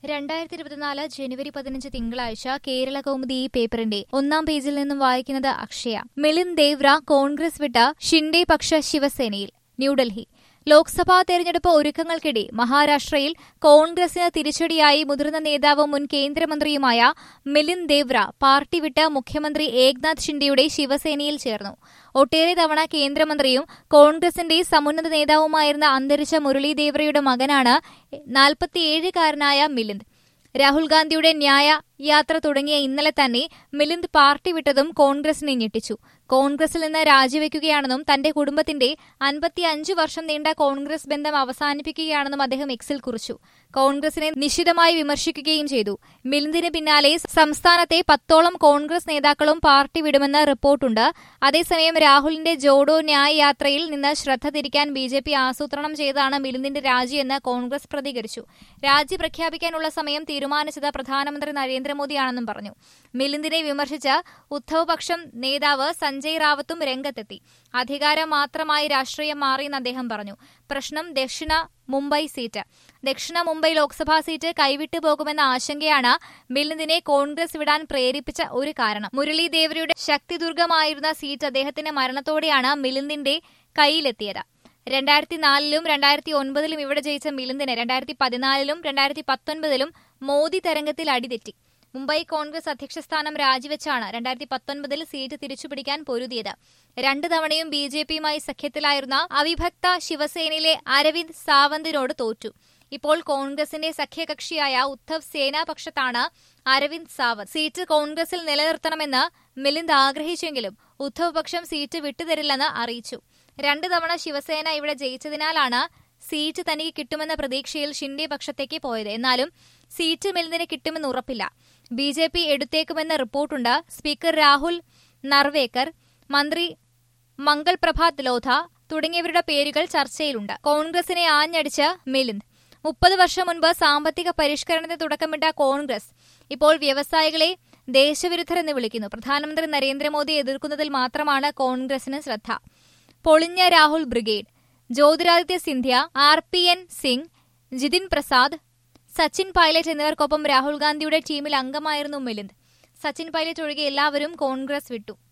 രണ്ടായിരത്തി ഇരുപത്തിനാല് ജനുവരി പതിനഞ്ച് തിങ്കളാഴ്ച കേരള കൗമുദി ഈ പേപ്പറിന്റെ ഒന്നാം പേജിൽ നിന്നും വായിക്കുന്നത് അക്ഷയ മിലിന്ദ് ദേവ്ര കോൺഗ്രസ് വിട്ട ഷിൻഡെ പക്ഷ ശിവസേനയിൽ ന്യൂഡൽഹി ലോക്സഭാ തെരഞ്ഞെടുപ്പ് ഒരുക്കങ്ങൾക്കിടെ മഹാരാഷ്ട്രയിൽ കോൺഗ്രസിന് തിരിച്ചടിയായി മുതിർന്ന നേതാവും മുൻ കേന്ദ്രമന്ത്രിയുമായ മിലിന്ദ് ദേവ്ര പാർട്ടി വിട്ട് മുഖ്യമന്ത്രി ഏക്നാഥ് ഷിൻഡെയുടെ ശിവസേനയിൽ ചേർന്നു ഒട്ടേറെ തവണ കേന്ദ്രമന്ത്രിയും കോൺഗ്രസിന്റെ സമുന്നത നേതാവുമായിരുന്ന അന്തരിച്ച മുരളി ദേവ്രയുടെ മകനാണ് നാൽപ്പത്തിയേഴുകാരനായ മിലിന്ദ് രാഹുൽ ഗാന്ധിയുടെ ന്യായ യാത്ര തുടങ്ങിയ ഇന്നലെ തന്നെ മിലിന്ദ് പാർട്ടി വിട്ടതും കോൺഗ്രസിനെ ഞെട്ടിച്ചു കോൺഗ്രസിൽ നിന്ന് രാജിവെക്കുകയാണെന്നും തന്റെ കുടുംബത്തിന്റെ അൻപത്തിയഞ്ച് വർഷം നീണ്ട കോൺഗ്രസ് ബന്ധം അവസാനിപ്പിക്കുകയാണെന്നും അദ്ദേഹം എക്സിൽ കുറിച്ചു കോൺഗ്രസിനെ നിശിതമായി വിമർശിക്കുകയും ചെയ്തു മിലിന്ദിന് പിന്നാലെ സംസ്ഥാനത്തെ പത്തോളം കോൺഗ്രസ് നേതാക്കളും പാർട്ടി വിടുമെന്ന് റിപ്പോർട്ടുണ്ട് അതേസമയം രാഹുലിന്റെ ജോഡോ ന്യായ യാത്രയിൽ നിന്ന് ശ്രദ്ധ തിരിക്കാൻ ബി ജെ പി ആസൂത്രണം ചെയ്താണ് മിലിന്ദിന്റെ രാജിയെന്ന് കോൺഗ്രസ് പ്രതികരിച്ചു രാജി പ്രഖ്യാപിക്കാനുള്ള സമയം തീരുമാനിച്ചത് പ്രധാനമന്ത്രി നരേന്ദ്രമോദിയാണെന്നും പറഞ്ഞു മിലിന്ദിനെ വിമർശിച്ച് ഉദ്ധവ് പക്ഷം നേതാവ് സഞ്ജയ് റാവത്തും രംഗത്തെത്തി അധികാരം മാത്രമായി രാഷ്ട്രീയം മാറിയെന്ന് അദ്ദേഹം പറഞ്ഞു പ്രശ്നം ദക്ഷിണ മുംബൈ സീറ്റ് ദക്ഷിണ മുംബൈ ലോക്സഭാ സീറ്റ് കൈവിട്ടു പോകുമെന്ന ആശങ്കയാണ് മിലിന്ദിനെ കോൺഗ്രസ് വിടാൻ പ്രേരിപ്പിച്ച ഒരു കാരണം മുരളി ദേവരയുടെ ശക്തിദുർഗമായിരുന്ന സീറ്റ് അദ്ദേഹത്തിന്റെ മരണത്തോടെയാണ് മിലിന്ദിന്റെ കയ്യിലെത്തിയത് രണ്ടായിരത്തി നാലിലും രണ്ടായിരത്തി ഒൻപതിലും ഇവിടെ ജയിച്ച മിലിന്ദിന് രണ്ടായിരത്തി പതിനാലിലും രണ്ടായിരത്തി പത്തൊൻപതിലും മോദി തരംഗത്തിൽ അടിതെറ്റി മുംബൈ കോൺഗ്രസ് അധ്യക്ഷ സ്ഥാനം രാജിവെച്ചാണ് രണ്ടായിരത്തി പത്തൊൻപതിൽ സീറ്റ് തിരിച്ചുപിടിക്കാൻ പൊരുതിയത് രണ്ടു തവണയും ബി ജെ പിയുമായി സഖ്യത്തിലായിരുന്ന അവിഭക്ത ശിവസേനയിലെ അരവിന്ദ് സാവന്തിനോട് തോറ്റു ഇപ്പോൾ കോൺഗ്രസിന്റെ സഖ്യകക്ഷിയായ ഉദ്ധവ് സേനാപക്ഷത്താണ് അരവിന്ദ് സാവന്ത് സീറ്റ് കോൺഗ്രസിൽ നിലനിർത്തണമെന്ന് മിലിന്ദ് ആഗ്രഹിച്ചെങ്കിലും ഉദ്ധവ് പക്ഷം സീറ്റ് വിട്ടുതരില്ലെന്ന് അറിയിച്ചു രണ്ടു തവണ ശിവസേന ഇവിടെ ജയിച്ചതിനാലാണ് സീറ്റ് തനിക്ക് കിട്ടുമെന്ന പ്രതീക്ഷയിൽ ഷിൻഡെ പക്ഷത്തേക്ക് പോയത് എന്നാലും സീറ്റ് മിലിന്ദിന് കിട്ടുമെന്ന് ഉറപ്പില്ല ബി ജെ പി എടുത്തേക്കുമെന്ന റിപ്പോർട്ടുണ്ട് സ്പീക്കർ രാഹുൽ നർവേക്കർ മന്ത്രി മംഗൾ പ്രഭാത് ലോധ തുടങ്ങിയവരുടെ പേരുകൾ ചർച്ചയിലുണ്ട് കോൺഗ്രസിനെ ആഞ്ഞടിച്ച് മിലിന്ദ് മുപ്പത് വർഷം മുൻപ് സാമ്പത്തിക പരിഷ്കരണത്തിന് തുടക്കമിട്ട കോൺഗ്രസ് ഇപ്പോൾ വ്യവസായികളെ ദേശവിരുദ്ധരെന്ന് വിളിക്കുന്നു പ്രധാനമന്ത്രി നരേന്ദ്രമോദിയെ എതിർക്കുന്നതിൽ മാത്രമാണ് കോൺഗ്രസിന് ശ്രദ്ധ പൊളിഞ്ഞ Rahul brigade Jyotiraditya Scindia R P N Singh Jitin Prasad Sachin Pilot എന്നിവർക്കൊപ്പം രാഹുൽ ഗാന്ധിയുടെ ടീമിൽ അംഗമായിരുന്നു മിലിന്ദ് സച്ചിൻ പൈലറ്റ് ഒഴികെ എല്ലാവരും കോൺഗ്രസ് വിട്ടു